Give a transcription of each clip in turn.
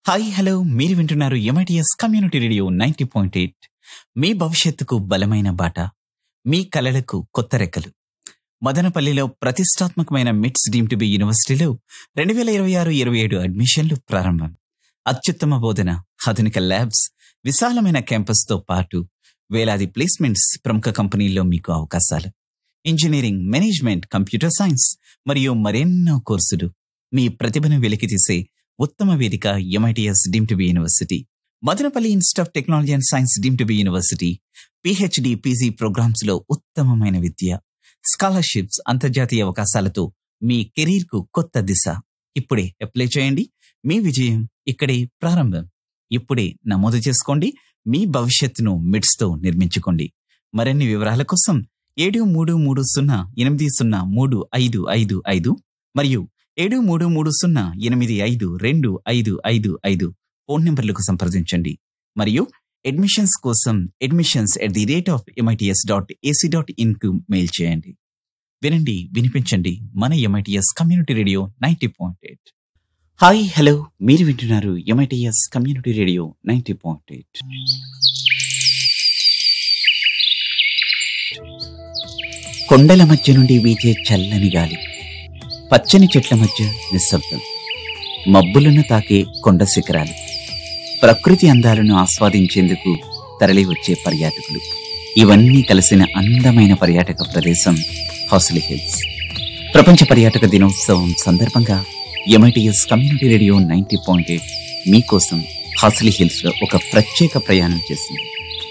Hi hello మీరు వింటున్నారు MITS community radio ninety point eight మీ భవిష్యత్తుకు బలమైన బాట మీ కలలకు కొత్త రెక్కలు మదనపల్లిలో ప్రతిష్టాత్మకమైన మిట్స్ డీమ్ టు బి యూనివర్సిటీలో రెండు వేల ఇరవై ఆరు ఇరవై ఏడు అడ్మిషన్లు ప్రారంభం అత్యుత్తమ బోధన ఆధునిక ల్యాబ్స్ విశాలమైన క్యాంపస్తో పాటు వేలాది ప్లేస్మెంట్స్ ప్రముఖ కంపెనీల్లో మీకు అవకాశాలు ఇంజనీరింగ్ మేనేజ్మెంట్ కంప్యూటర్ సైన్స్ మరియు మరెన్నో కోర్సులు మీ ప్రతిభను వెలికితీసే ఉత్తమ వేదిక MITS deem to be university Madanapalle institute of technology and science deem to be university PhD PG programmes లో ఉత్తమమైన విద్య స్కాలర్షిప్స్ అంతర్జాతీయ అవకాశాలతో మీ కెరీర్ కు కొత్త దిశ ఇప్పుడే అప్లై చేయండి మీ విజయం ఇక్కడే ప్రారంభం ఇప్పుడే నమోదు చేసుకోండి మీ భవిష్యత్తును మిడ్స్ తో నిర్మించుకోండి మరిన్ని వివరాల కోసం ఏడు మూడు మూడు సున్నా ఎనిమిది సున్నా మూడు ఐదు ఐదు ఐదు మరియు ఏడు మూడు మూడు సున్నా ఎనిమిది ఐదు రెండు ఐదు ఐదు ఐదు ఫోన్ నెంబర్లకు సంప్రదించండి మరియు అడ్మిషన్స్ కోసం admissions at the rate of MITS dot AC dot in కు మెయిల్ చేయండి వినండి వినిపించండి మన MITS community radio ninety point eight hi hello మీరు వింటున్నారు MITS community radio ninety point eight కొండల మధ్య నుండి వీచే చల్లని గాలి పచ్చని చెట్ల మధ్య నిశ్శబ్దం మబ్బులను తాకే కొండ శిఖరాలు ప్రకృతి అందాలను ఆస్వాదించేందుకు తరలి వచ్చే పర్యాటకులు ఇవన్నీ కలిసిన అందమైన పర్యాటక ప్రదేశం హాస్లీ హిల్స్ ప్రపంచ పర్యాటక దినోత్సవం సందర్భంగా MITS community radio ninety point eight మీకోసం హాస్లీ హిల్స్ లో ఒక ప్రత్యేక ప్రయాణం చేసింది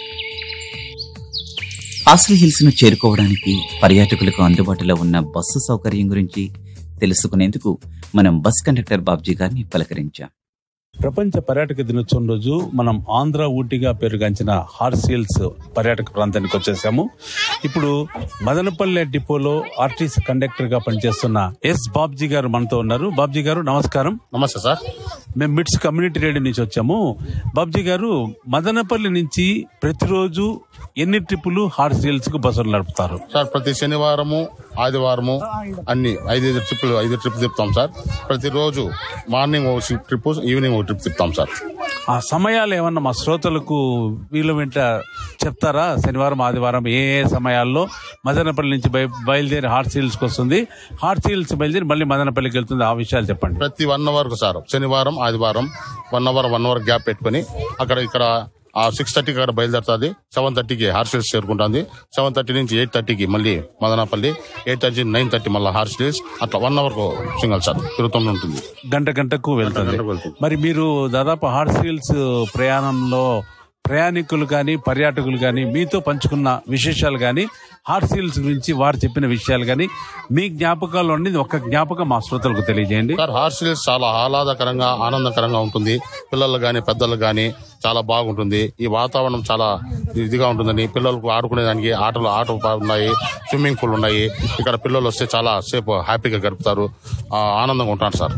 హాస్లీ హిల్స్ ను చేరుకోవడానికి పర్యాటకులకు అందుబాటులో ఉన్న బస్సు సౌకర్యం గురించి తెలుసుకునేందుకు మనం బస్ కండక్టర్ బాబ్జీ గారిని పలకరించాం ప్రపంచ పర్యాటక దినోత్సవం రోజు మనం ఆంధ్ర ఊటీగా పేరుగాంచిన హార్సిల్స్ పర్యాటక ప్రాంతానికి వచ్చేసాము ఇప్పుడు మదనపల్లె డిపోలో ఆర్టీసీ కండక్టర్ గా పనిచేస్తున్న ఎస్ బాబ్జీ గారు మనతో ఉన్నారు బాబ్జీ గారు నమస్కారం నమస్తే సార్ మేము మిట్స్ కమ్యూనిటీ రేడియో నుంచి వచ్చాము బాబ్జీ గారు మదనపల్లి నుంచి ప్రతిరోజు ఎన్ని ట్రిప్పులు హార్సిల్స్ కు బస్సులు నడుపుతారు సార్ ప్రతి శనివారము ఆదివారము అన్ని ఐదు ఐదు ట్రిప్పులు ఐదు ట్రిప్ తిప్పుతాం సార్ ప్రతిరోజు మార్నింగ్ ఒక ట్రిప్ ఈవినింగ్ ఒక ట్రిప్ తిప్పుతాం సార్ ఆ సమయాలు ఏమన్నా మా శ్రోతలకు వీళ్ళు వెంట చెప్తారా శనివారం ఆదివారం ఏ ఏ సమయాల్లో మదనపల్లి నుంచి బయ బయలుదేరి హార్ట్ కి వస్తుంది హార్ట్ సీల్స్ బయలుదేరి మళ్ళీ మదనపల్లికి వెళ్తుంది ఆ విషయాలు చెప్పండి ప్రతి వన్ అవర్ కు సార్ శనివారం ఆదివారం one hour one hour gap పెట్టుకుని అక్కడ ఇక్కడ ఆ సిక్స్ థర్టీకి అక్కడ బయలుదేరుతుంది సెవెన్ థర్టీకి హార్సిల్స్ చేరుకుంటుంది సెవెన్ థర్టీ నుంచి ఎయిట్ థర్టీకి మళ్ళీ Madanapalle eight thirty nine thirty మళ్ళీ హార్సిల్స్ అట్లా వన్ అవర్ సింగల్ సార్ తిరుగుతూనే ఉంటుంది గంట గంటకు వెళ్తుంది గంటకు వెళ్తుంది. మరి మీరు దాదాపు హార్ట్ సీల్స్ ప్రయాణంలో ప్రయాణికులు కానీ పర్యాటకులు కానీ మీతో పంచుకున్న విశేషాలు కానీ హార్ట్ సీల్స్ గురించి వారు చెప్పిన విషయాలు కానీ మీ జ్ఞాపకాల్లో ఉండేది ఒక జ్ఞాపకం మా శ్రోతలకు తెలియజేయండి సార్ హార్స్ హిల్స్ చాలా ఆహ్లాదకరంగా ఆనందకరంగా ఉంటుంది పిల్లలు గాని పెద్దలు గాని చాలా బాగుంటుంది ఈ వాతావరణం చాలా ఇదిగా ఉంటుందని పిల్లలకు ఆడుకునేదానికి ఆటలు ఆట ఉన్నాయి స్విమ్మింగ్ పూల్ ఉన్నాయి ఇక్కడ పిల్లలు వస్తే చాలా సేపు హ్యాపీగా గడుపుతారు ఆ, ఆనందంగా ఉంటారు సార్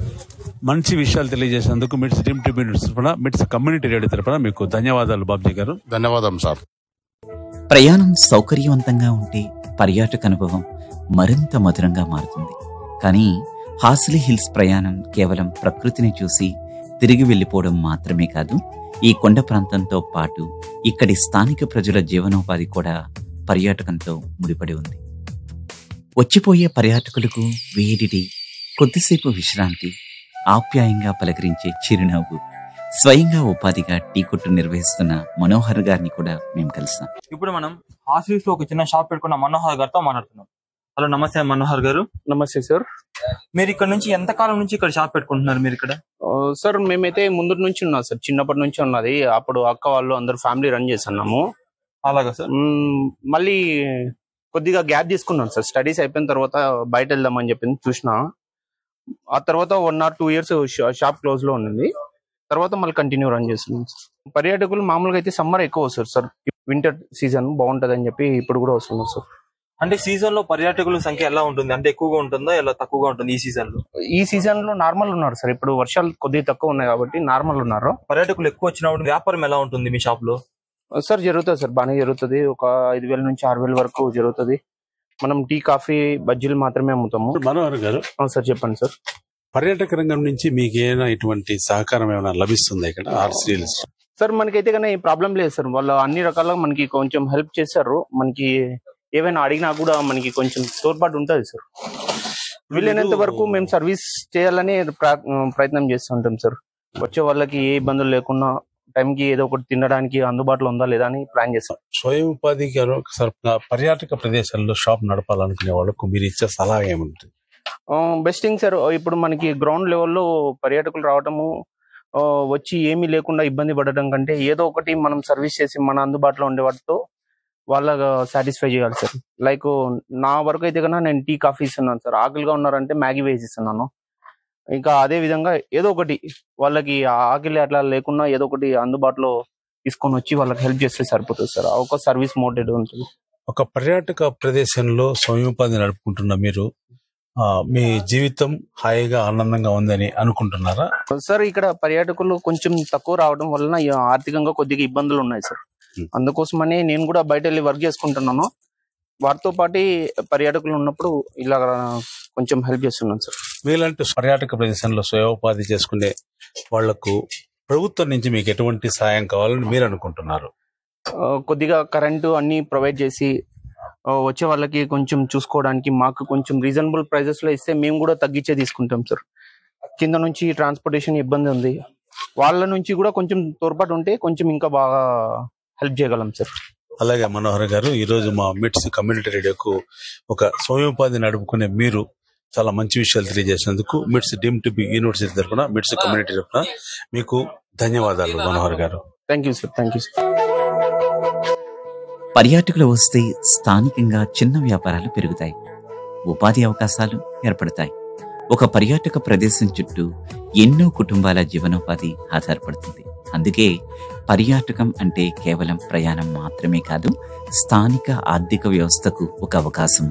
మంచి విషయాలు తెలియజేసినందుకు మిట్స్ టీమ్ టు మిట్స్ తరపున మిట్స్ కమ్యూనిటీ రేడియో తరపున మీకు ధన్యవాదాలు బాబ్జీ గారు ధన్యవాదం సార్ ప్రయాణం సౌకర్యవంతంగా ఉంటే పర్యాటక అనుభవం మరింత మధురంగా మారుతుంది కానీ హాస్లీ హిల్స్ ప్రయాణం కేవలం ప్రకృతిని చూసి తిరిగి వెళ్ళిపోవడం మాత్రమే కాదు ఈ కొండ ప్రాంతంతో పాటు ఇక్కడి స్థానిక ప్రజల జీవనోపాధి కూడా పర్యాటకంతో ముడిపడి ఉంది వచ్చిపోయే పర్యాటకులకు వేడిటి కొద్దిసేపు విశ్రాంతి ఆప్యాయంగా పలకరించే చిరునవ్వు స్వయంగా ఉపాధిగా టీ కొట్టు నిర్వహిస్తున్న మనోహర్ గారిని కూడా మేము కలిసాం ఇప్పుడు మనం హాస్టల్స్ లో ఒక చిన్న షాప్ పెట్టుకున్న మనోహర్ గారితో మాట్లాడుతున్నాం హలో నమస్తే మనోహర్ గారు నమస్తే సార్ మీరు ఇక్కడ నుంచి ఎంత కాలం నుంచి ఇక్కడ షాప్ పెట్టుకుంటున్నారు మీరు ఇక్కడ ఆ, సార్ మేమైతే ముందు నుంచి ఉన్నాం సార్ చిన్నప్పటి నుంచి ఉన్నది అప్పుడు అక్క వాళ్ళు అందరు ఫ్యామిలీ రన్ చేస్తున్నాము అలాగా సార్ మ్మ్, మళ్ళీ కొద్దిగా గ్యాప్ తీసుకున్నాను సార్ స్టడీస్ అయిపోయిన తర్వాత బయట వెళ్దామని చెప్పింది చూసిన ఆ తర్వాత one or two years shop close లో ఉన్నది తర్వాత మళ్ళీ కంటిన్యూ రన్ చేస్తున్నాం సార్ పర్యాటకులు మామూలుగా అయితే సమ్మర్ ఎక్కువ వస్తారు సార్ వింటర్ సీజన్ బాగుంటది అని చెప్పి ఇప్పుడు కూడా వస్తున్నారు సార్ అంటే సీజన్ లో పర్యాటకుల సంఖ్య ఎలా ఉంటుంది అంటే ఎక్కువగా ఉంటుందా ఎలా తక్కువగా ఉంటుంది ఈ సీజన్ లో ఈ సీజన్ లో నార్మల్ ఉన్నారు సార్ ఇప్పుడు వర్షాలు కొద్దిగా తక్కువ ఉన్నాయి కాబట్టి నార్మల్ ఉన్నారు పర్యాటకులు ఎక్కువ వచ్చినప్పుడు వ్యాపారం ఎలా ఉంటుంది మీ షాప్ లో సార్ జరుగుతుంది సార్ బాగానే జరుగుతుంది ఒక ఐదు వేల నుంచి ఆరు వేల వరకు జరుగుతుంది మనం టీ కాఫీ బజ్జీలు మాత్రమే అమ్ముతాము మనోహర్ గారు ఆ, సార్ చెప్పండి సార్ పర్యాటక రంగం నుంచి మీకు ఏమైనా ఇటువంటి సహకారం ఏమైనా లభిస్తుంది ఇక్కడ ఆర్సీఎల్స్ సార్ మనకైతే కానీ ప్రాబ్లం లేదు సార్ వాళ్ళు అన్ని రకాలుగా మనకి కొంచెం హెల్ప్ చేశారు మనకి ఏమైనా అడిగినా కూడా మనకి కొంచెం తోడ్పాటు ఉంటుంది సార్ వీలైనంత వరకు మేము సర్వీస్ చేయాలని ప్ర- ప్రయత్నం చేస్తుంటాం సార్ వచ్చే వాళ్ళకి ఏ ఇబ్బందులు లేకుండా టైంకి ఏదో ఒకటి తినడానికి అందుబాటులో ఉందా లేదా అని ప్లాన్ చేస్తాం స్వయం ఉపాధి గారు పర్యాటక ప్రదేశాల్లో షాప్ నడపాలనుకునే వాళ్ళకు మీరు ఇచ్చే సలహా ఏముంటుంది బెస్ట్ థింగ్ సార్ ఇప్పుడు మనకి గ్రౌండ్ లెవెల్లో పర్యాటకులు రావటము ఆ, వచ్చి ఏమీ లేకుండా ఇబ్బంది పడడం కంటే ఏదో ఒకటి మనం సర్వీస్ చేసి మన అందుబాటులో ఉండే వాటితో వాళ్ళ సాటిస్ఫై చేయాలి సార్ లైక్ నా వరకు అయితే కన్నా నేను టీ కాఫీ ఇస్తున్నాను సార్ ఆకలిగా ఉన్నారంటే మ్యాగీ వేసి ఇస్తున్నాను ఇంకా అదే విధంగా ఏదో ఒకటి వాళ్ళకి ఆ ఆకలి అట్లా లేకుండా ఏదో ఒకటి అందుబాటులో తీసుకొని వచ్చి వాళ్ళకి హెల్ప్ చేస్తే సరిపోతుంది సార్ ఆ ఒక సర్వీస్ మోడెడ్ ఉంటుంది ఒక పర్యాటక ప్రదేశంలో స్వయం ఉపాధి నడుపుకుంటున్న మీరు ఆ, మీ జీవితం హాయిగా ఆనందంగా ఉందని అనుకుంటున్నారా సార్ ఇక్కడ పర్యాటకులు కొంచెం తక్కువ రావడం వలన ఈ ఆర్థికంగా కొద్దిగా ఇబ్బందులు ఉన్నాయి సార్ Hmm. అందుకోసమని నేను కూడా బయట వెళ్ళి వర్క్ చేసుకుంటున్నాను వారితో పాటు పర్యాటకులు ఉన్నప్పుడు ఇలా కొంచెం హెల్ప్ చేస్తున్నాను సార్ మీలాంటి పర్యాటక ప్రదేశంలో స్వయం ఉపాధి చేసుకునే వాళ్లకు ప్రభుత్వం నుంచి మీకు ఎటువంటి సాయం కావాలని మీరు అనుకుంటున్నారు ఆ, కొద్దిగా కరెంటు అన్ని ప్రొవైడ్ చేసి ఆ, వచ్చే వాళ్ళకి కొంచెం చూసుకోవడానికి మాకు కొంచెం రీజనబుల్ ప్రైజెస్ లో ఇస్తే మేము కూడా తగ్గించే తీసుకుంటాం సార్ కింద నుంచి ట్రాన్స్పోర్టేషన్ ఇబ్బంది ఉంది వాళ్ళ నుంచి కూడా కొంచెం తోడ్పాటు ఉంటే కొంచెం ఇంకా బాగా హెల్ప్ చేయగలం సార్ అలాగే మనోహర్ గారు ఈ రోజు మా మిట్స్ కమ్యూనిటీ రేడియోకు ఒక స్వయం ఉపాధి నడుపుకునే మీరు చాలా మంచి విషయాలు తెలియజేసినందుకు మిట్స్ డీమ్ టు బి యూనివర్సిటీ తరఫున మిట్స్ కమ్యూనిటీ తరఫున మీకు ధన్యవాదాలు Manohar garu thank you sir thank you sir పర్యాటకులు వస్తే స్థానికంగా చిన్న వ్యాపారాలు పెరుగుతాయి ఉపాధి అవకాశాలు ఏర్పడతాయి ఒక పర్యాటక ప్రదేశం చుట్టూ ఎన్నో కుటుంబాల జీవనోపాధి ఆధారపడుతుంది అందుకే పర్యాటకం అంటే కేవలం ప్రయాణం మాత్రమే కాదు స్థానిక ఆర్థిక వ్యవస్థకు ఒక అవకాశము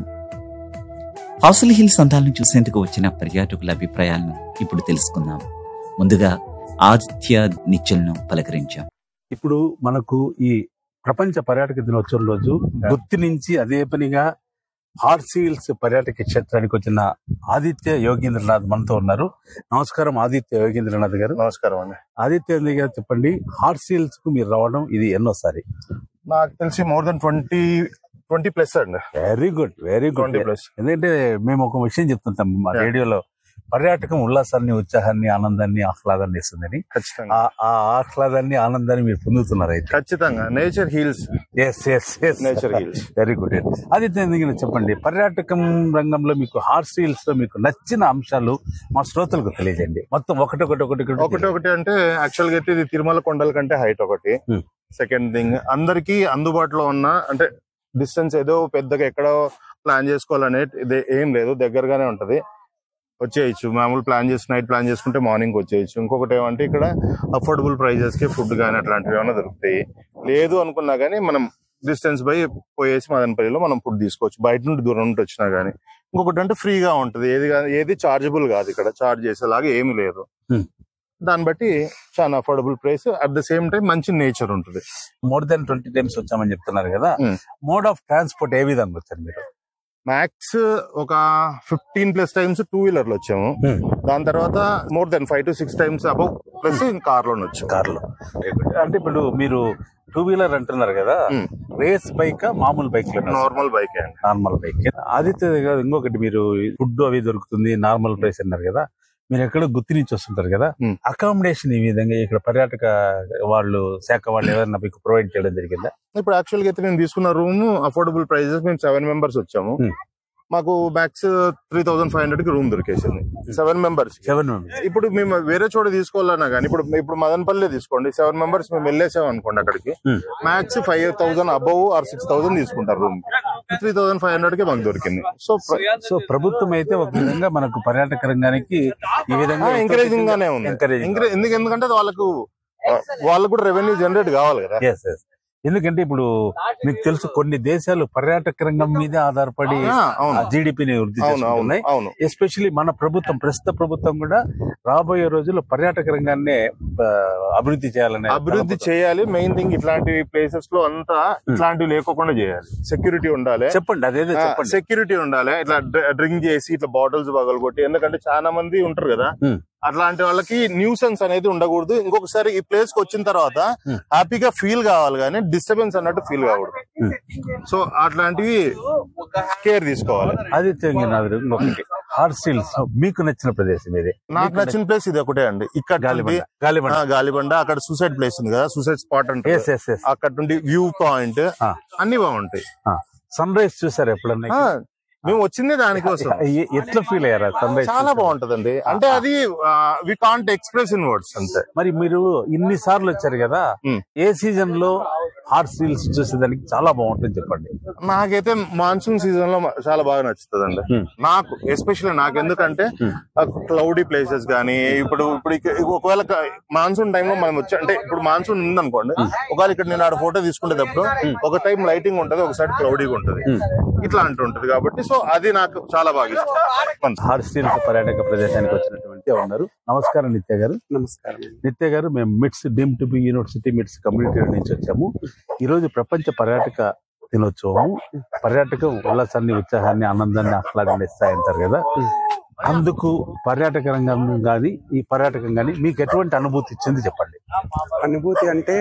హాసల్ హిల్స్ అందాలను చూసేందుకు వచ్చిన పర్యాటకుల అభిప్రాయాలను ఇప్పుడు తెలుసుకుందాం ముందుగా ఆదిత్య నిచ్చల్ను పలకరించాం ఇప్పుడు మనకు ఈ ప్రపంచ పర్యాటక దినోత్సవం రోజు గుర్తి నుంచి అదే పనిగా హార్సీల్స్ పర్యాటక క్షేత్రానికి వచ్చిన ఆదిత్య యోగేంద్రనాథ్ మనతో ఉన్నారు నమస్కారం ఆదిత్య యోగేంద్రనాథ్ గారు నమస్కారం అండి ఆదిత్య గారు చెప్పండి హార్సీల్స్ కు మీరు రావడం ఇది ఎన్నోసారి నాకు తెలిసి more than twenty twenty plus అండి very good very good twenty plus ఎందుకంటే మేము ఒక విషయం చెప్తుంటాం మా Yeah. రేడియోలో పర్యాటకం ఉల్లాసాన్ని ఉత్సాహాన్ని ఆనందాన్ని ఆహ్లాదాన్ని ఇస్తుందని ఖచ్చితంగా ఆ ఆ ఆహ్లాదాన్ని ఆనందాన్ని మీరు పొందుతున్నారు అయితే ఖచ్చితంగా nature heals yes yes yes nature heals very good అది ఎందుకంటే చెప్పండి పర్యాటకం రంగంలో మీకు హార్స్ హీల్స్ లో మీకు నచ్చిన అంశాలు మా శ్రోతలకు తెలియజేయండి మొత్తం ఒకటి ఒకటి ఒకటి ఒకటి ఒకటి అంటే యాక్చువల్ గా అయితే ఇది తిరుమల కొండల కంటే హైట్ ఒకటి Hmm. సెకండ్ థింగ్ అందరికి అందుబాటులో ఉన్న అంటే డిస్టెన్స్ ఏదో పెద్దగా ఎక్కడో ప్లాన్ చేసుకోవాలనే ఇది ఏం లేదు దగ్గరగానే ఉంటది వచ్చేయచ్చు మామూలు ప్లాన్ చేసి నైట్ ప్లాన్ చేసుకుంటే మార్నింగ్ వచ్చేయచ్చు ఇంకొకటి ఏమంటే ఇక్కడ అఫోర్డబుల్ ప్రైజెస్ కి ఫుడ్ కానీ అట్లాంటివి ఏమైనా దొరుకుతాయి లేదు అనుకున్నా కానీ మనం డిస్టెన్స్ బై పోయేసి మదనపల్లిలో మనం ఫుడ్ తీసుకోవచ్చు బయట నుండి దూరం నుండి వచ్చినా గానీ ఇంకొకటి అంటే ఫ్రీగా ఉంటది ఏది గా- ఏది చార్జబుల్ కాదు ఇక్కడ చార్జ్ చేసేలాగా ఏమీ లేదు Hmm. దాన్ని బట్టి చాలా affordable price at the same time మంచి నేచర్ ఉంటుంది మోర్ దెన్ ట్వంటీ టైమ్స్ వచ్చామని చెప్తున్నారు కదా Hmm. మోడ్ ఆఫ్ ట్రాన్స్పోర్ట్ ఏ విధంగా వచ్చారు మీరు మ్యాక్స్ ఒక fifteen plus times two wheeler లో వచ్చాము దాని తర్వాత more than five to six times above plus car లోనే వచ్చాము కార్లో అంటే ఇప్పుడు మీరు టూ వీలర్ అంటున్నారు కదా Hmm. రేస్ బైక్ మామూలు బైక్ నార్మల్ బైక్ అండి నార్మల్ బైక్ ఆదిత్య దగ్గర ఇంకొకటి మీరు ఫుడ్ అవి దొరుకుతుంది నార్మల్ ప్రైస్ అన్నారు కదా మీరు ఎక్కడో గుర్తు నుంచి వస్తుంటారు కదా Hmm. అకామిడేషన్ ఈ విధంగా ఇక్కడ పర్యాటక వాళ్ళు శాఖ వాళ్ళు ఎవరైనా మీకు ప్రొవైడ్ చేయడం జరిగిందా ఇప్పుడు యాక్చువల్ గా అయితే నేను తీసుకున్న రూమ్ అఫోర్డబుల్ ప్రైజెస్ మేము సెవెన్ మెంబర్స్ వచ్చాము Hmm. మాకు max three thousand five hundred కి రూమ్ దొరికేసింది సెవెన్ మెంబర్స్ సెవెన్ ఇప్పుడు మేము వేరే చోట తీసుకోవాలన్నా కానీ ఇప్పుడు ఇప్పుడు మదనపల్లి తీసుకోండి సెవెన్ మెంబర్స్ మేము వెళ్ళేసాం అనుకోండి అక్కడికి Hmm. Max five thousand above or six thousand తీసుకుంటారు room three thousand five hundred కి మాకు దొరికింది సో సో ప్రభుత్వం అయితే ఒక విధంగా మనకు పర్యాటక రంగానికి ఈ విధంగా ఎంకరేజింగ్ గానే ఉంది Encouraging. Encourage- ఎందుకు ఎందుకంటే అది వాళ్ళకు వాళ్ళకు కూడా రెవెన్యూ జనరేట్ కావాలి కదా Yes, yes. ఎందుకంటే ఇప్పుడు మీకు తెలుసు కొన్ని దేశాలు పర్యాటక రంగం మీదే ఆధారపడి ఆ, అవును జీడిపిని వృద్ధి అవును అవును చేసుకుంటున్నాయి అవును ఎస్పెషల్లీ మన ప్రభుత్వం ప్రస్తుత ప్రభుత్వం కూడా రాబోయే రోజుల్లో పర్యాటక రంగాన్ని ఆ, అభివృద్ధి చేయాలని అభివృద్ధి చేయాలి మెయిన్ థింగ్ ఇట్లాంటి ప్లేసెస్ లో అంతా ఇట్లాంటివి లేకోకుండా చేయాలి సెక్యూరిటీ ఉండాలి చెప్పండి అదేదో చెప్పండి సెక్యూరిటీ ఉండాలి ఇట్లా డ్రింక్ చేసి ఇట్లా బాటిల్స్ పగలగొట్టి ఎందుకంటే చాలా మంది ఉంటారు కదా Hmm. అట్లాంటి వాళ్ళకి న్యూసెన్స్ అనేది ఉండకూడదు ఇంకొకసారి ఈ ప్లేస్ కి వచ్చిన తర్వాత Hmm. హ్యాపీగా ఫీల్ కావాలి కానీ డిస్టర్బెన్స్ అన్నట్టు ఫీల్ కాకూడదు Hmm. సో అట్లాంటివి కేర్ తీసుకోవాలి అది తెంగినాథ్ ఇంకొకటి హార్సిల్స్ మీకు నచ్చిన ప్రదేశం ఇది నాకు నచ్చిన ప్లేస్ ఇది ఒకటే అండి ఇక్కడ గాలిబండ నుండి- గాలిబండ ఆ, గాలిబండ అక్కడ సూసైడ్ ప్లేస్ ఉంది కదా సూసైడ్ స్పాట్ అంటే ఎస్ ఎస్ ఎస్ అక్కడ నుండి వ్యూ పాయింట్ ఆ. అన్ని బాగుంటాయి సన్ రైజ్ చూసారు ఎప్పుడన్నా ఆ, మేము వచ్చిందే దానికోసం ఎ- ఎట్లా ఫీల్ అయ్యారా సన్ రైజ్ చాలా బాగుంటదండి అంటే అది we can't express in words అంతే మరి మీరు ఇన్ని సార్లు వచ్చారు కదా Hmm. ఏ సీజన్ లో హార్స్ రీల్స్ చూసేదానికి చాలా బాగుంటుంది చెప్పండి నాకైతే మాన్సూన్ సీజన్ లో చాలా బాగా నచ్చుతుందండి Hmm. నాకు ఎస్పెషల్లీ నాకు ఎందుకంటే క్లౌడీ ప్లేసెస్ కానీ ఇప్పుడు ఇప్పుడు ఇక- ఒకవేళ మాన్సూన్ టైంలో మనం వచ్చి అంటే ఇప్పుడు మాన్సూన్ ఉందనుకోండి ఒకవేళ ఇక్కడ నేను ఆడ ఫోటో తీసుకునేటప్పుడు ఒక టైం లైటింగ్ ఉంటది ఒకసారి క్లౌడీగా ఉంటది ఇట్లా అంటుంటది కాబట్టి సో అది నాకు చాలా బాగా ఇష్టం హార్స్ రీల్స్ పర్యాటక ప్రదేశానికి వచ్చినటువంటి ఉన్నారు నమస్కారం నిత్య గారు నమస్కారం నిత్య గారు మేము MITS deem to be university MITS community నుంచి వచ్చాము ఈ రోజు ప్రపంచ పర్యాటక దినోత్సవం పర్యాటకం ఉల్లాసాన్ని ఉత్సాహాన్ని ఆనందాన్ని ఆహ్లాదాన్ని ఇస్తాయంటారు కదా అందుకు పర్యాటక రంగం కానీ ఈ పర్యాటకం కానీ మీకు ఎటువంటి అనుభూతి ఇచ్చింది చెప్పండి అనుభూతి అంటే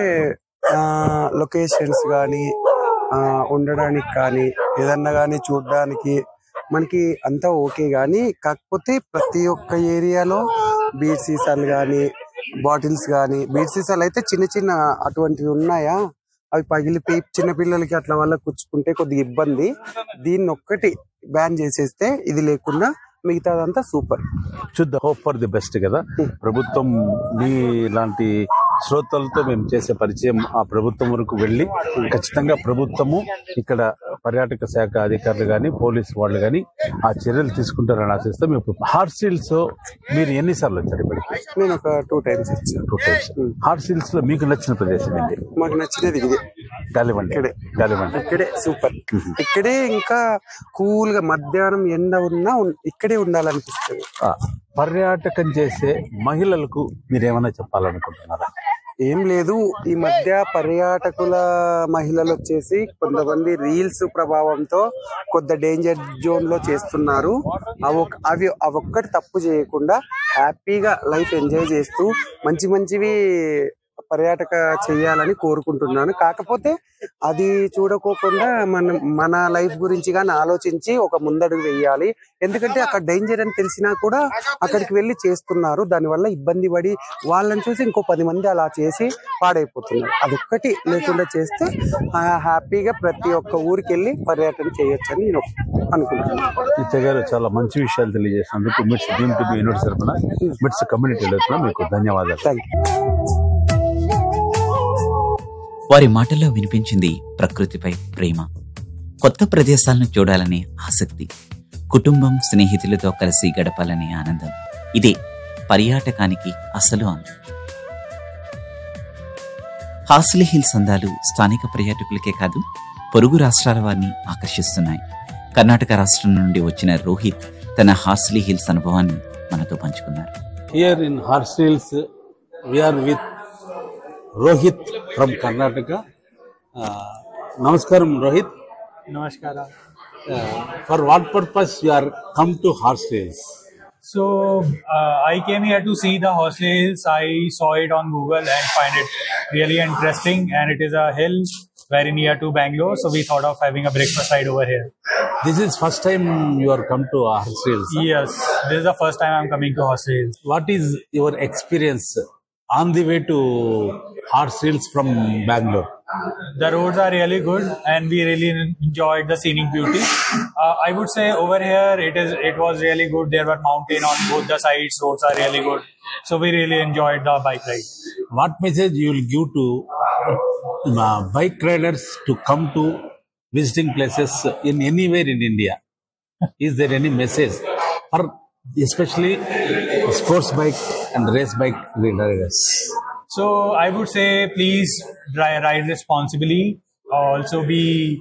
లొకేషన్స్ కానీ ఉండడానికి కానీ ఏదన్నా కానీ చూడడానికి మనకి అంతా ఓకే కానీ కాకపోతే ప్రతి ఒక్క ఏరియాలో బీర్ సీసాలు కానీ బాటిల్స్ కానీ బీర్ సీసాలు అయితే చిన్న చిన్న అటువంటివి ఉన్నాయా అవి పగిలిపోయి చిన్న పిల్లలకి అట్లా వల్ల కుచ్చుకుంటే కొద్దిగా ఇబ్బంది దీన్ని ఒక్కటి బ్యాన్ చేసేస్తే ఇది లేకుండా మిగతాదంతా సూపర్ చూద్దాం హోప్ ఫర్ ది బెస్ట్ కదా ప్రభుత్వం మీ లాంటి శ్రోతలతో మేము చేసే పరిచయం ఆ ప్రభుత్వం వరకు వెళ్ళి ఖచ్చితంగా ప్రభుత్వము ఇక్కడ పర్యాటక శాఖ అధికారులు కానీ పోలీస్ వాళ్ళు కానీ ఆ చర్యలు తీసుకుంటారని ఆశిస్తాం ఇప్పుడు హార్స్ హిల్స్ మీరు ఎన్నిసార్లు వచ్చారు ఇప్పటికి నేను ఒక టూ టైమ్స్ ఇచ్చాను టూ టైమ్స్ హార్స్ హిల్స్ లో మీకు నచ్చిన ప్రదేశం ఏంటి మాకు నచ్చినది ఇదే గాలిబండి ఇక్కడే. గాలిబండి ఇక్కడే సూపర్ ఇక్కడే ఇంకా కూల్ గా మధ్యాహ్నం ఎండ ఉన్నా ఉన్- ఇక్కడే ఉండాలనిపిస్తుంది ఆ, పర్యాటకం చేసే మహిళలకు మీరు ఏమైనా చెప్పాలనుకుంటున్నారా ఏం లేదు ఈ మధ్య పర్యాటకుల మహిళలు వచ్చేసి కొంతమంది రీల్స్ ప్రభావంతో కొద్ది డేంజర్ జోన్ లో చేస్తున్నారు అవి అవి అవొక్కటి తప్పు చేయకుండా హ్యాపీగా లైఫ్ ఎంజాయ్ చేస్తూ మంచి మంచివి పర్యాటక చేయాలని కోరుకుంటున్నాను కాకపోతే అది చూడకోకుండా మన మన లైఫ్ గురించి కానీ ఆలోచించి ఒక ముందడుగు వేయాలి ఎందుకంటే అక్కడ డేంజర్ అని తెలిసినా కూడా అక్కడికి వెళ్ళి చేస్తున్నారు దానివల్ల ఇబ్బంది పడి వాళ్ళని చూసి ఇంకో పది మంది అలా చేసి పాడైపోతున్నారు అదొక్కటి లేకుండా చేస్తే ఆ, హ్యాపీగా ప్రతి ఒక్క ఊరికి వెళ్ళి పర్యటన చేయొచ్చని నేను అనుకుంటున్నాను నిత్య గారు చాలా మంచి విషయాలు తెలియజేసినందుకు మిట్స్ డీమ్ టు బి యూనివర్సిటీ తరఫున మిట్స్ కమ్యూనిటీ తరఫున మీకు ధన్యవాదాలు థ్యాంక్ యూ వారి మాటల్లో వినిపించింది ప్రకృతిపై ప్రేమ కొత్త ప్రదేశాలను చూడాలనే ఆసక్తి కుటుంబం స్నేహితులతో కలిసి గడపాలనే ఆనందం ఇదే పర్యాటకానికి అసలు అందం హాస్లీ హిల్స్ అందాలు స్థానిక పర్యాటకులకే కాదు పొరుగు రాష్ట్రాల వారిని ఆకర్షిస్తున్నాయి కర్ణాటక రాష్ట్రం నుండి వచ్చిన రోహిత్ తన హాస్లీ హిల్స్ అనుభవాన్ని మనతో పంచుకున్నారు here in Horse Hills we are with Rohit from Karnataka నమస్కారం Rohit Namaskara. For what purpose you are come to horse Hills So uh, I came here to see the horse hills. I saw it on Google and find it really interesting. And it is a hill very near to Bangalore. So we thought of having a breakfast ride over here. This is first time you are come to horse Hills Yes, this is the first time I'm coming to horse hills. What is your experience on the way to horse Hills from Bengaluru The roads are really good, and we really enjoyed the scenic beauty. Uh, I would say over here it is it was really good. There were mountain on both the sides. Roads are really good. So we really enjoyed the bike ride. what message you will give to uh, bike riders to come to visiting places in anywhere in India? Is there any message for especially sports bike and race bike riders? So I would say please dri- ride responsibly. Also be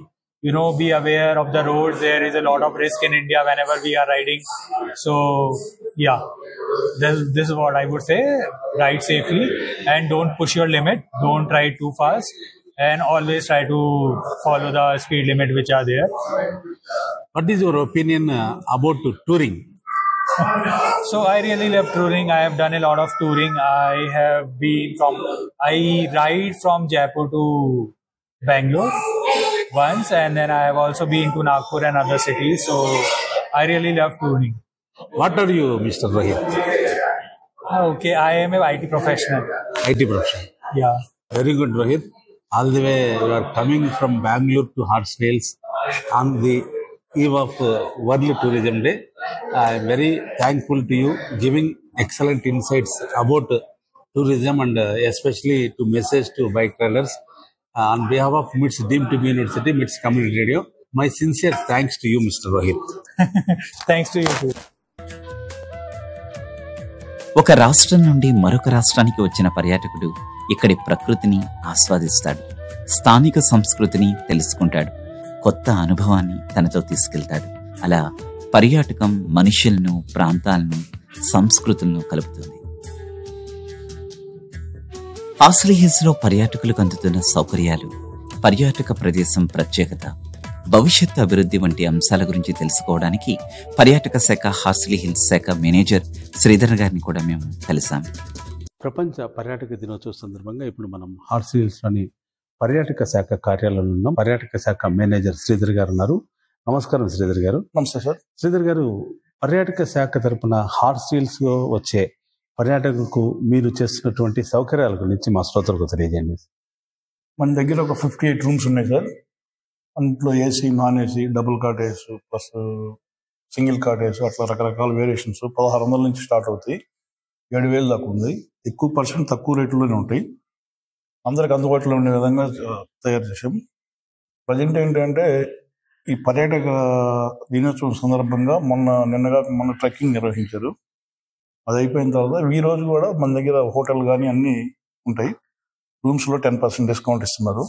you know be aware of the roads there is a lot of risk in india whenever we are riding so yeah this, this is what i would say ride safely and don't push your limit don't ride too fast and always try to follow the speed limit which are there what is your opinion about touring so i really love touring i have done a lot of touring i have been from i ride from jaipur to bangalore once and then i have also been to nagpur and other cities so i really love touring what are you Mister Rohit okay i am a it professional IT profession yeah very good Rohit all the way you are coming from Bengaluru to Horsley Hills on the eve of uh, World Tourism Day. I am very thankful to you giving excellent insights about uh, tourism and uh, especially to message to bike riders. Uh, on behalf of MITS Deemed to be University, MITS Community Radio, my sincere thanks to you, Mr. Rohit. thanks to you too ఒక రాష్ట్రం నుండి మరొక రాష్ట్రానికి వచ్చిన పర్యాటకుడు ఇక్కడి ప్రకృతిని ఆస్వాదిస్తాడు స్థానిక సంస్కృతిని తెలుసుకుంటాడు కొత్త అనుభవాన్ని తనతో తీసుకెళ్తాడు అలా పర్యాటకం మనుషులను ప్రాంతాలను సంస్కృతులను కలుపుతుంది హాస్లీ హిల్స్ లో పర్యాటకులకు అందుతున్న సౌకర్యాలు పర్యాటక ప్రదేశం ప్రత్యేకత భవిష్యత్తు అభివృద్ధి వంటి అంశాల గురించి తెలుసుకోవడానికి పర్యాటక శాఖ హార్స్లీ హిల్స్ శాఖ మేనేజర్ శ్రీధర్ గారిని కూడా మేము కలిసాం ప్రపంచ పర్యాటక దినోత్సవ సందర్భంగా ఇప్పుడు మనం హార్స్ హిల్స్లోని పర్యాటక శాఖ కార్యాలయంలో ఉన్నాం పర్యాటక శాఖ మేనేజర్ శ్రీధర్ గారు ఉన్నారు నమస్కారం శ్రీధర్ గారు నమస్తే సార్ శ్రీధర్ గారు పర్యాటక శాఖ తరపున హార్స్ హిల్స్ లో వచ్చే పర్యాటకులకు మీరు చేస్తున్నటువంటి సౌకర్యాల గురించి మా శ్రోతలకు తెలియజేయండి మన దగ్గర ఒక ఫిఫ్టీ ఎయిట్ రూమ్స్ ఉన్నాయి సార్ అందులో AC non AC double cottage plus single cottage అట్లా రకరకాల వేరియేషన్స్ పదహారు వందల నుంచి స్టార్ట్ అవుతాయి ఏడు వేలు దాకా ఉంది ఎక్కువ పర్సెంట్ తక్కువ రేట్లోనే ఉంటాయి అందరికి అందుబాటులో ఉండే విధంగా ఆ, తయారు చేసాం ప్రజెంట్ ఏంటంటే ఈ పర్యాటక దినోత్సవం సందర్భంగా మొన్న నిన్నగా మొన్న ట్రెక్కింగ్ నిర్వహించారు అది అయిపోయిన తర్వాత ఈ రోజు కూడా మన దగ్గర హోటల్ కానీ అన్నీ ఉంటాయి రూమ్స్ లో టెన్ పర్సెంట్ డిస్కౌంట్ ఇస్తున్నారు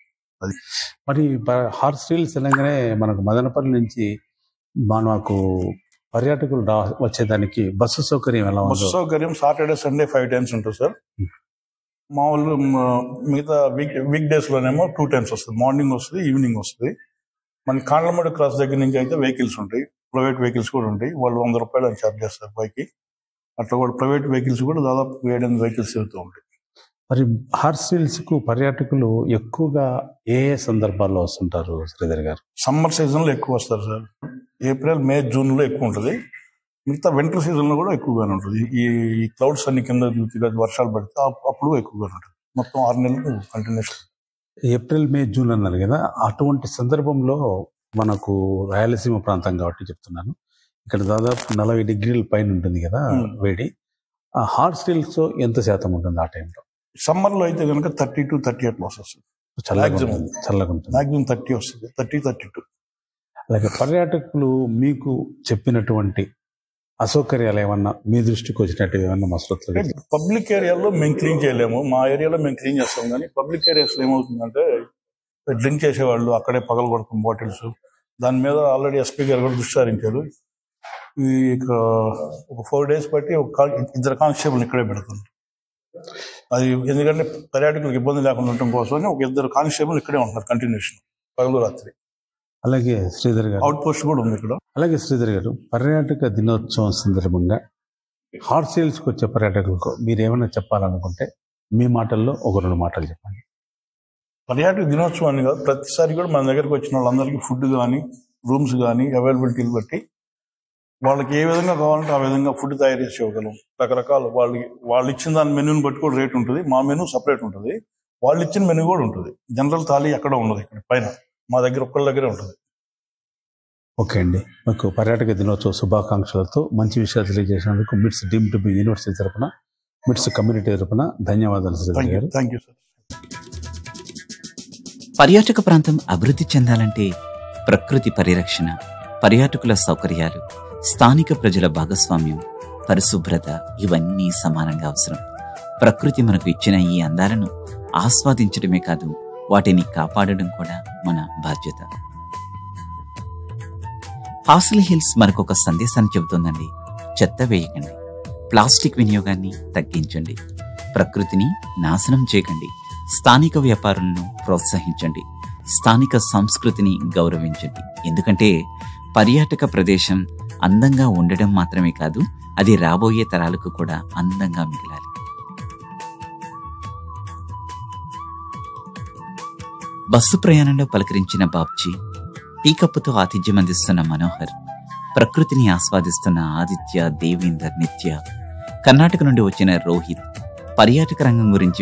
మరి ప- హార్స్ హిల్స్ అనగానే మనకు మదనపల్లి నుంచి మనకు పర్యాటకులు రా వచ్చేదానికి బస్సు సౌకర్యం ఎలా బస్సు ఉందో సౌకర్యం సాటర్డే సండే ఫైవ్ టైమ్స్ ఉంటుంది సార్ మామూలు మ- మిగతా వీక్ వీక్ డేస్ లోనేమో టూ టైమ్స్ వస్తుంది మార్నింగ్ వస్తుంది ఈవినింగ్ వస్తుంది మన కాండ్లమూడి క్రాస్ దగ్గర నుంచి అయితే వెహికల్స్ ఉంటాయి ప్రైవేట్ వెహికల్స్ కూడా ఉంటాయి వాళ్ళు వంద రూపాయలు అని ఛార్జ్ చేస్తారు బైక్కి అట్లా కూడా ప్రైవేట్ వెహికల్స్ కూడా దాదాపు ఏడెనిమిది వెహికల్స్ తిరుగుతూ ఉంటాయి మరి హార్స్ హిల్స్ కు పర్యాటకులు ఎక్కువగా ఏ ఏ సందర్భాల్లో వస్తుంటారు శ్రీధర్ గారు సమ్మర్ సీజన్ లో ఎక్కువ వస్తారు సార్ ఏప్రిల్ మే జూన్ లో ఎక్కువ ఉంటుంది మిగతా వింటర్ సీజన్ లో కూడా ఎక్కువగానే ఉంటుంది ఈ ఈ క్లౌడ్స్ అన్ని కింద దిగుతాయి కదా, వర్షాలు పడితే అప్- అప్పుడు ఎక్కువగానే ఉంటుంది మొత్తం ఆరు నెలలు కంటిన్యూస్ ఏప్రిల్ మే జూన్ అన్నారు కదా అటువంటి సందర్భంలో మనకు రాయలసీమ ప్రాంతం కాబట్టి చెప్తున్నాను ఇక్కడ దాదాపు నలభై డిగ్రీల పైన ఉంటుంది కదా Hmm. వేడి ఆ హార్స్ హిల్స్ ఎంత శాతం ఉంటుంది ఆ టైంలో సమ్మర్ లో అయితే కనుక థర్టీ టు థర్టీ ఎయిట్ వస్తుంది చల్లగా Maximum. ఉంటుంది చల్లగా ఉంటుంది మాక్సిమం థర్టీ వస్తుంది థర్టీ థర్టీ టూ అలాగే పర్యాటకులు మీకు చెప్పినటువంటి అసౌకర్యాలు ఏమన్నా మీ దృష్టికి వచ్చినట్టు ఏమన్నా మా శ్రోతలు పబ్లిక్ ఏరియాలో మేము క్లీన్ చేయలేము మా ఏరియాలో మేము క్లీన్ చేస్తాం కానీ పబ్లిక్ ఏరియాస్ లో ఏమవుతుందంటే డ్రింక్ చేసేవాళ్ళు అక్కడే పగల కొడుతున్న బాటిల్స్ దాని మీద ఆల్రెడీ ఎస్పీ గారు కూడా దృష్టి సారించారు ఈ ఇక ఒక ఫోర్ డేస్ బట్టి ఒక కా- ఇద్దరు కానిస్టేబుల్ ఇక్కడే పెడుతుంది అది ఎందుకంటే పర్యాటకులకు ఇబ్బంది లేకుండా ఉండటం కోసం ఒక ఇద్దరు కానిస్టేబుల్ ఇక్కడే ఉంటున్నారు కంటిన్యూషన్ పగలు రాత్రి అలాగే శ్రీధర్ గారు అవుట్ పోస్ట్ కూడా ఉంది ఇక్కడ అలాగే శ్రీధర్ గారు పర్యాటక దినోత్సవం సందర్భంగా హార్స్ హిల్స్కి వచ్చే పర్యాటకులకు మీరు ఏమైనా చెప్పాలనుకుంటే మీ మాటల్లో ఒక రెండు మాటలు చెప్పండి పర్యాటక దినోత్సవాన్ని కాదు ప్రతిసారి కూడా మన దగ్గరకు వచ్చిన వాళ్ళందరికీ ఫుడ్ కానీ రూమ్స్ కానీ అవైలబిలిటీలు బట్టి వాళ్ళకి ఏ విధంగా కావాలంటే ఆ విధంగా ఫుడ్ తయారు చేసి ఇవ్వగలం రకరకాల వాళ్ళకి వాళ్ళు ఇచ్చిన దాని మెనూని బట్టి కూడా రేట్ ఉంటుంది మా మెనూ సపరేట్ ఉంటుంది వాళ్ళు ఇచ్చిన మెనూ కూడా ఉంటుంది జనరల్ థాలీ ఎక్కడ ఉండదు ఇక్కడ పైన మా దగ్గర ఒక్కళ్ళ దగ్గరే ఉంటుంది ఓకే అండి మీకు పర్యాటక దినోత్సవ శుభాకాంక్షలతో మంచి విషయాలు తెలియజేసినందుకు మిట్స్ డీమ్ టు బి యూనివర్సిటీ తరపున మిట్స్ కమ్యూనిటీ తరపున ధన్యవాదాలు Sridhar thank you garu thank you sir పర్యాటక ప్రాంతం అభివృద్ధి చెందాలంటే ప్రకృతి పరిరక్షణ పర్యాటకుల సౌకర్యాలు స్థానిక ప్రజల భాగస్వామ్యం పరిశుభ్రత ఇవన్నీ సమానంగా అవసరం ప్రకృతి మనకు ఇచ్చిన ఈ అందాలను ఆస్వాదించడమే కాదు వాటిని కాపాడడం కూడా మన బాధ్యత హాస్లీ హిల్స్ మనకొక సందేశాన్ని చెబుతోందండి చెత్త వేయకండి ప్లాస్టిక్ వినియోగాన్ని తగ్గించండి ప్రకృతిని నాశనం చేయకండి స్థానిక వ్యాపారులను ప్రోత్సహించండి స్థానిక సంస్కృతిని గౌరవించండి ఎందుకంటే పర్యాటక ప్రదేశం అందంగా ఉండడం మాత్రమే కాదు అది రాబోయే తరాలకు కూడా అందంగా మిగలాలి బస్సు ప్రయాణంలో పలకరించిన బాబ్జీ టీ కప్పుతో ఆతిథ్యం అందిస్తున్న మనోహర్ ప్రకృతిని ఆస్వాదిస్తున్న ఆదిత్య దేవేందర్ నిత్య కర్ణాటక నుండి వచ్చిన రోహిత్ పర్యాటక రంగం గురించి